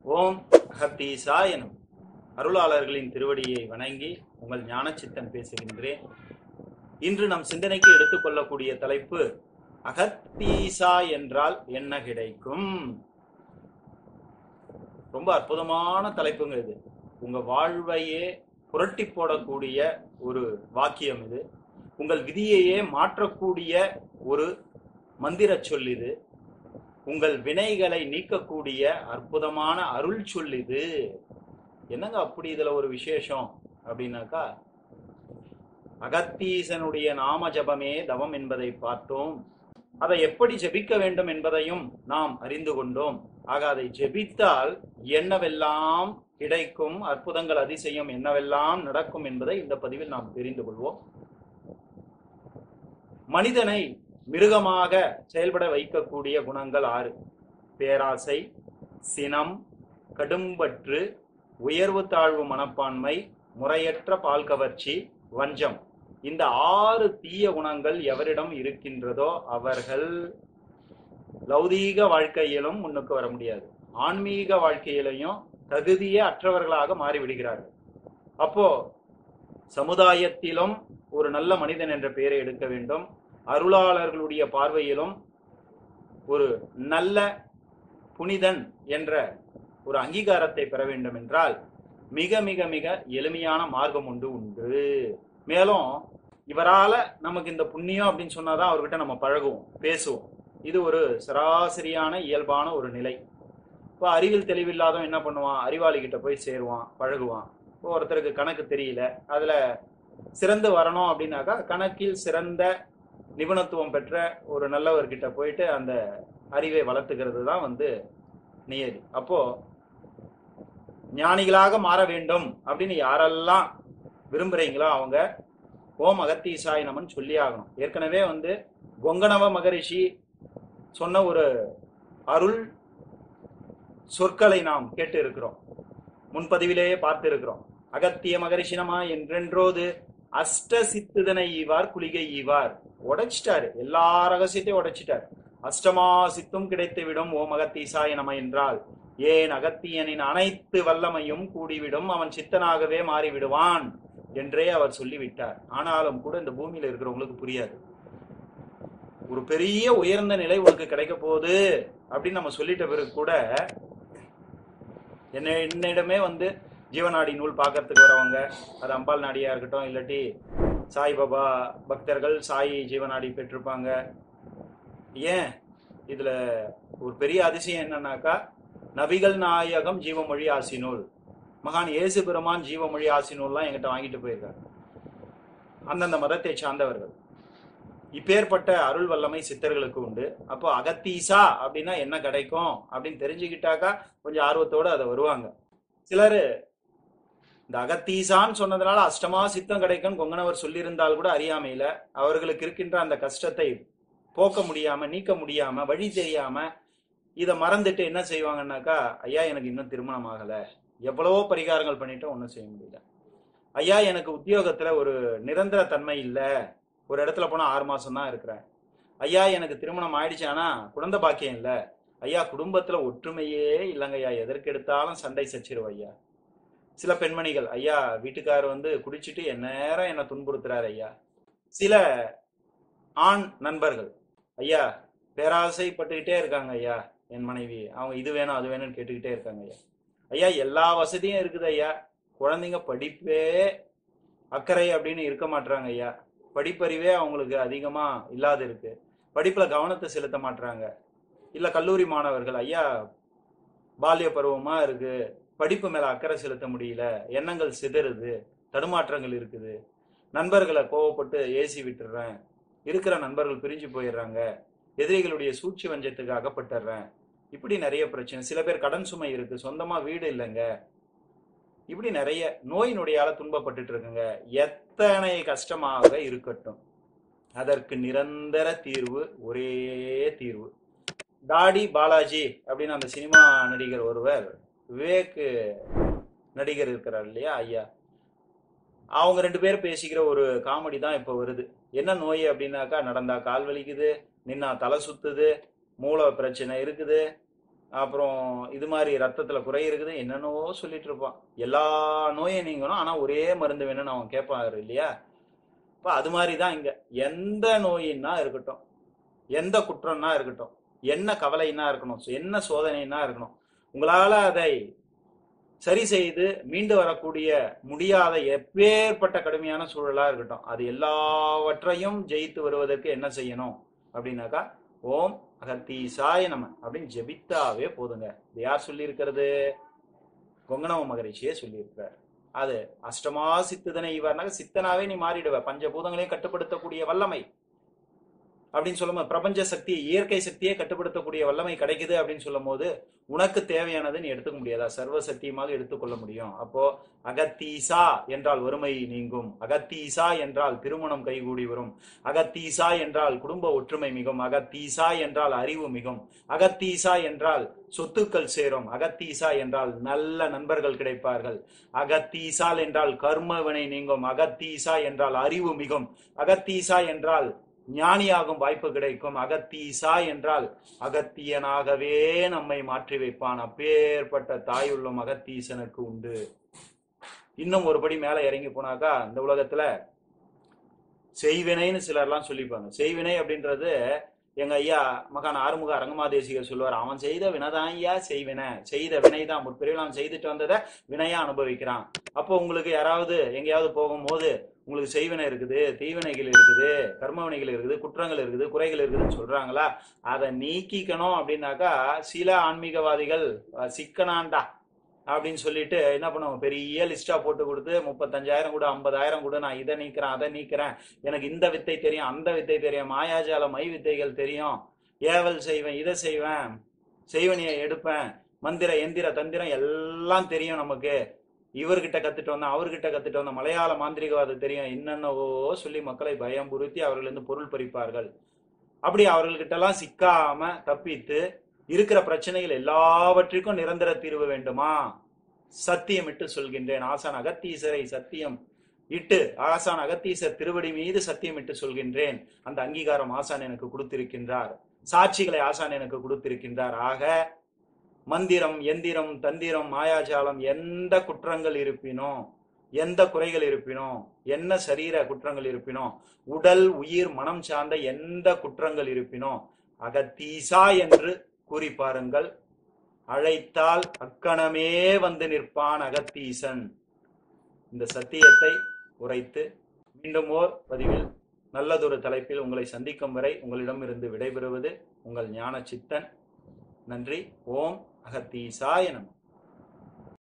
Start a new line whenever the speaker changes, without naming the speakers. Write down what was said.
ஓம் ஹத்தீசாயனம் அருளாளர்களின் திருவடியை வணங்கி உங்கள் ஞானச்சித்தன் பேசுகின்றேன் இன்று நம் சிந்தனைக்கு எடுத்துக்கொள்ளக்கூடிய தலைப்பு அகத்தீசா என்றால் என்ன கிடைக்கும் ரொம்ப அற்புதமான தலைப்புங்க இது உங்க வாழ்வையே புரட்டி போடக்கூடிய ஒரு வாக்கியம் இது உங்கள் விதியையே மாற்றக்கூடிய ஒரு மந்திர சொல் இது உங்கள் வினைகளை நீக்கக்கூடிய அற்புதமான அருள் சொல் இது என்னங்க அப்படி இதுல ஒரு விசேஷம் அப்படின்னாக்கா அகத்தீசனுடைய நாம ஜபமே தவம் என்பதை பார்த்தோம் அதை எப்படி ஜெபிக்க வேண்டும் என்பதையும் நாம் அறிந்து கொண்டோம் ஆக அதை ஜெபித்தால் என்னவெல்லாம் கிடைக்கும் அற்புதங்கள் அதிசயம் என்னவெல்லாம் நடக்கும் என்பதை இந்த பதிவில் நாம் தெரிந்து கொள்வோம் மனிதனை மிருகமாக செயல்பட வைக்கக்கூடிய குணங்கள் ஆறு பேராசை சினம் கடும்பற்று உயர்வு தாழ்வு மனப்பான்மை முறையற்ற பால் கவர்ச்சி வஞ்சம் இந்த ஆறு தீய குணங்கள் எவரிடம் இருக்கின்றதோ அவர்கள் லௌதீக வாழ்க்கையிலும் முன்னுக்கு வர முடியாது ஆன்மீக வாழ்க்கையிலையும் தகுதியே அற்றவர்களாக மாறிவிடுகிறார்கள் அப்போ சமுதாயத்திலும் ஒரு நல்ல மனிதன் என்ற பெயரை எடுக்க வேண்டும் அருளாளர்களுடைய பார்வையிலும் ஒரு நல்ல புனிதன் என்ற ஒரு அங்கீகாரத்தை பெற வேண்டும் என்றால் மிக மிக மிக எளிமையான மார்க்கம் ஒன்று உண்டு மேலும் இவரால நமக்கு இந்த புண்ணியம் அப்படின்னு சொன்னாதான் அவர்கிட்ட நம்ம பழகுவோம் பேசுவோம் இது ஒரு சராசரியான இயல்பான ஒரு நிலை இப்போ அறிவில் தெளிவில்லாதவன் என்ன பண்ணுவான் அறிவாளி கிட்ட போய் சேருவான் பழகுவான் இப்போ ஒருத்தருக்கு கணக்கு தெரியல அதுல சிறந்து வரணும் அப்படின்னாக்கா கணக்கில் சிறந்த நிபுணத்துவம் பெற்ற ஒரு நல்லவர்கிட்ட போயிட்டு அந்த அறிவை வளர்த்துக்கிறது தான் வந்து நியதி அப்போ ஞானிகளாக மாற வேண்டும் அப்படின்னு யாரெல்லாம் விரும்புறீங்களோ அவங்க ஓம் அகத்தீசாய் நமன் சொல்லி ஆகணும் ஏற்கனவே வந்து கொங்கணவ மகரிஷி சொன்ன ஒரு அருள் சொற்களை நாம் கேட்டு இருக்கிறோம் முன்பதிவிலேயே பார்த்து இருக்கிறோம் அகத்திய மகரிஷினமா என்றென்றோது அஷ்ட சித்துதனை ஈவார் குளிகை ஈவார் உடைச்சிட்டாரு எல்லா ரகசியத்தையும் உடைச்சிட்டார் அஷ்டமா சித்தும் கிடைத்து விடும் ஓம் அகத்தீசாய நம என்றால் ஏன் அகத்தியனின் அனைத்து வல்லமையும் கூடிவிடும் அவன் சித்தனாகவே மாறிவிடுவான் என்றே அவர் சொல்லிவிட்டார் ஆனாலும் கூட இந்த பூமியில இருக்கிறவங்களுக்கு புரியாது ஒரு பெரிய உயர்ந்த நிலை உனக்கு கிடைக்க போகுது அப்படின்னு நம்ம சொல்லிட்ட பிறகு கூட என்ன என்னிடமே வந்து ஜீவநாடி நூல் பார்க்கறதுக்கு வரவங்க அது அம்பாள் நாடியா இருக்கட்டும் இல்லாட்டி சாய்பாபா பக்தர்கள் சாய் ஜீவநாடி பெற்றிருப்பாங்க ஏன் இதுல ஒரு பெரிய அதிசயம் என்னன்னாக்கா நபிகள் நாயகம் ஜீவமொழி ஆசினூல் மகான் இயேசு பெருமான் ஜீவமொழி ஆசினூல்லாம் எங்கிட்ட வாங்கிட்டு போயிருக்காங்க அந்தந்த மதத்தை சார்ந்தவர்கள் இப்பேற்பட்ட அருள் வல்லமை சித்தர்களுக்கு உண்டு அப்போ அகத்தீசா அப்படின்னா என்ன கிடைக்கும் அப்படின்னு தெரிஞ்சுக்கிட்டாக்கா கொஞ்சம் ஆர்வத்தோட அதை வருவாங்க சிலர் இந்த அகத்தீசான்னு சொன்னதுனால அஷ்டமா சித்தம் கிடைக்கும் கொங்கனவர் சொல்லியிருந்தால் கூட அறியாமையில அவர்களுக்கு இருக்கின்ற அந்த கஷ்டத்தை போக்க முடியாம நீக்க முடியாம வழி தெரியாம இதை மறந்துட்டு என்ன செய்வாங்கன்னாக்கா ஐயா எனக்கு இன்னும் திருமணம் ஆகல எவ்வளவோ பரிகாரங்கள் பண்ணிட்டு ஒன்றும் செய்ய முடியல ஐயா எனக்கு உத்தியோகத்துல ஒரு நிரந்தர தன்மை இல்லை ஒரு இடத்துல போனா ஆறு மாசம் தான் இருக்கிறேன் ஐயா எனக்கு திருமணம் ஆயிடுச்சு ஆனா குழந்தை பாக்கியம் இல்லை ஐயா குடும்பத்துல ஒற்றுமையே இல்லைங்க ஐயா எதற்கு எடுத்தாலும் சண்டை சச்சிரும் ஐயா சில பெண்மணிகள் ஐயா வீட்டுக்காரர் வந்து குடிச்சிட்டு என் நேரம் என்னை துன்புறுத்துறாரு ஐயா சில ஆண் நண்பர்கள் ஐயா பேராசைப்பட்டுக்கிட்டே இருக்காங்க ஐயா என் மனைவி அவங்க இது வேணும் அது வேணும்னு கேட்டுக்கிட்டே இருக்காங்க ஐயா ஐயா எல்லா வசதியும் இருக்குது ஐயா குழந்தைங்க படிப்பே அக்கறை அப்படின்னு இருக்க மாட்டாங்க ஐயா படிப்பறிவே அவங்களுக்கு அதிகமா இல்லாத இருக்கு படிப்புல கவனத்தை செலுத்த மாட்டாங்க இல்ல கல்லூரி மாணவர்கள் ஐயா பால்ய பருவமா இருக்கு படிப்பு மேல அக்கறை செலுத்த முடியல எண்ணங்கள் சிதறுது தடுமாற்றங்கள் இருக்குது நண்பர்களை கோவப்பட்டு ஏசி விட்டுறேன் இருக்கிற நண்பர்கள் பிரிஞ்சு போயிடுறாங்க எதிரிகளுடைய சூழ்ச்சி வஞ்சத்துக்கு அகப்பட்டுறேன் இப்படி நிறைய பிரச்சனை சில பேர் கடன் சுமை இருக்கு சொந்தமா வீடு இல்லைங்க இப்படி நிறைய நோய் நொடியால துன்பப்பட்டுட்டு இருக்குங்க எத்தனை கஷ்டமாக இருக்கட்டும் அதற்கு நிரந்தர தீர்வு ஒரே தீர்வு டாடி பாலாஜி அப்படின்னு அந்த சினிமா நடிகர் ஒருவர் விவேக் நடிகர் இருக்கிறார் இல்லையா ஐயா அவங்க ரெண்டு பேரும் பேசிக்கிற ஒரு காமெடி தான் இப்போ வருது என்ன நோய் அப்படின்னாக்கா நடந்தா கால் வலிக்குது நின்னா தலை சுத்துது மூளை பிரச்சனை இருக்குது அப்புறம் இது மாதிரி ரத்தத்துல குறை இருக்குது என்னென்னவோ சொல்லிட்டு இருப்பான் எல்லா நோயும் நீங்கணும் ஆனா ஒரே மருந்து வேணும்னு அவன் கேட்பாரு இல்லையா இப்ப அது மாதிரி தான் இங்க எந்த நோயின்னா இருக்கட்டும் எந்த குற்றம்னா இருக்கட்டும் என்ன கவலைன்னா இருக்கணும் என்ன சோதனைன்னா இருக்கணும் உங்களால அதை சரி செய்து மீண்டு வரக்கூடிய முடியாத எப்பேற்பட்ட கடுமையான சூழலா இருக்கட்டும் அது எல்லாவற்றையும் ஜெயித்து வருவதற்கு என்ன செய்யணும் அப்படின்னாக்கா ஓம் அகத்தீசாய நம அப்படின்னு ஜெபித்தாவே போதுங்க இது யார் சொல்லியிருக்கிறது கொங்கணவ மகரிஷியே சொல்லியிருக்கிறார் அது அஷ்டமா சித்துதனை இவர்னாக்க சித்தனாவே நீ மாறிடுவ பஞ்சபூதங்களையும் கட்டுப்படுத்தக்கூடிய வல்லமை அப்படின்னு சொல்லும் பிரபஞ்ச சக்தி இயற்கை சக்தியை கட்டுப்படுத்தக்கூடிய வல்லமை கிடைக்குது அப்படின்னு சொல்லும் போது உனக்கு தேவையானது நீ எடுத்துக்க முடியாதா சர்வ சத்தியமாக எடுத்துக்கொள்ள முடியும் அப்போ அகத்தீசா என்றால் வறுமை நீங்கும் அகத்தீசா என்றால் திருமணம் கைகூடி வரும் அகத்தீசா என்றால் குடும்ப ஒற்றுமை மிகும் அகத்தீசா என்றால் அறிவு மிகும் அகத்தீசா என்றால் சொத்துக்கள் சேரும் அகத்தீசா என்றால் நல்ல நண்பர்கள் கிடைப்பார்கள் அகத்தீசால் என்றால் கர்ம வினை நீங்கும் அகத்தீசா என்றால் அறிவு மிகும் அகத்தீசா என்றால் ஞானியாகும் வாய்ப்பு கிடைக்கும் அகத்தீசா என்றால் அகத்தியனாகவே நம்மை மாற்றி வைப்பான் அப்பேற்பட்ட தாயுள்ளும் அகத்தீசனுக்கு உண்டு இன்னும் ஒருபடி மேல இறங்கி போனாக்கா இந்த உலகத்துல செய்வினைன்னு சிலர்லாம் சொல்லிப்பாங்க செய்வினை அப்படின்றது எங்க ஐயா மகான் ஆறுமுக அரங்கமாதேசிகர் சொல்லுவார் அவன் செய்த வினைதான் ஐயா செய்வினை செய்த வினைதான் முற்பிரிவில் அவன் செய்துட்டு வந்ததை வினையா அனுபவிக்கிறான் அப்போ உங்களுக்கு யாராவது எங்கேயாவது போகும்போது உங்களுக்கு செய்வினை இருக்குது தீவினைகள் இருக்குது கர்மவினைகள் இருக்குது குற்றங்கள் இருக்குது குறைகள் இருக்குதுன்னு சொல்றாங்களா அதை நீக்கிக்கணும் அப்படின்னாக்கா சில ஆன்மீகவாதிகள் அஹ், சிக்கனாண்டா அப்படின்னு சொல்லிட்டு என்ன பண்ணுவாங்க பெரிய லிஸ்டா போட்டு கொடுத்து முப்பத்தஞ்சாயிரம் கூட ஐம்பதாயிரம் கூட நான் இதை நீக்கிறேன் அதை நீக்கிறேன் எனக்கு இந்த வித்தை தெரியும் அந்த வித்தை தெரியும் மாயாஜால மை வித்தைகள் தெரியும் ஏவல் செய்வேன் இதை செய்வேன் செய்வனியை எடுப்பேன் மந்திர எந்திர தந்திரம் எல்லாம் தெரியும் நமக்கு இவர்கிட்ட கத்துட்டு வந்தேன் அவர்கிட்ட கத்துட்டு வந்தேன் மலையாள மாந்திரிகவாதம் தெரியும் என்னென்னவோ சொல்லி மக்களை பயம் புறுத்தி அவர்களிருந்து பொருள் பறிப்பார்கள் அப்படி அவர்கள்கிட்ட எல்லாம் சிக்காம தப்பித்து இருக்கிற பிரச்சனைகள் எல்லாவற்றிற்கும் நிரந்தர தீர்வு வேண்டுமா சத்தியம் இட்டு சொல்கின்றேன் ஆசான் அகத்தீசரை சத்தியம் இட்டு ஆசான் அகத்தீசர் திருவடி மீது சத்தியம் இட்டு சொல்கின்றேன் அந்த அங்கீகாரம் ஆசான் எனக்கு கொடுத்திருக்கின்றார் சாட்சிகளை ஆசான் எனக்கு கொடுத்திருக்கின்றார் ஆக மந்திரம் எந்திரம் தந்திரம் மாயாஜாலம் எந்த குற்றங்கள் இருப்பினோ எந்த குறைகள் இருப்பினோ என்ன சரீர குற்றங்கள் இருப்பினோ உடல் உயிர் மனம் சார்ந்த எந்த குற்றங்கள் இருப்பினோ அகத்தீசா என்று கூறி பாருங்கள் அழைத்தால் அக்கணமே வந்து நிற்பான் அகத்தீசன் இந்த சத்தியத்தை உரைத்து மீண்டும் ஓர் பதிவில் நல்லதொரு தலைப்பில் உங்களை சந்திக்கும் வரை உங்களிடமிருந்து விடைபெறுவது உங்கள் ஞான சித்தன் நன்றி ஓம் அகத்தீசாய நம